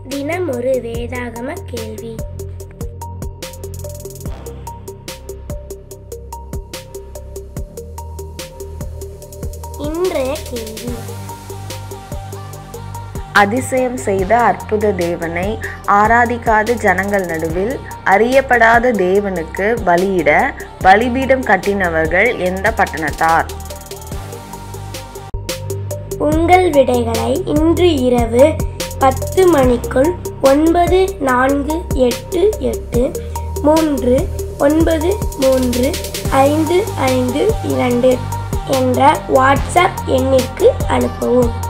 தினம் ஒரு வேதாகம கேள்வி இன்றைய கேள்வி அதிசயம் செய்த அற்புத தேவனை ஆராதிக்காத ஜனங்கள் நடுவில் அறியப்படாத தேவனுக்கு பலியிட பலிபீடம் கட்டினவர்கள் எந்த பட்டணத்தார் உங்கள் விடைகளை இன்று இரவு பத்து மணிக்குள் ஒன்பது நான்கு எட்டு எட்டு மூன்று ஒன்பது மூன்று ஐந்து ஐந்து இரண்டு என்ற வாட்ஸ்அப் எண்ணிற்கு அனுப்பவும்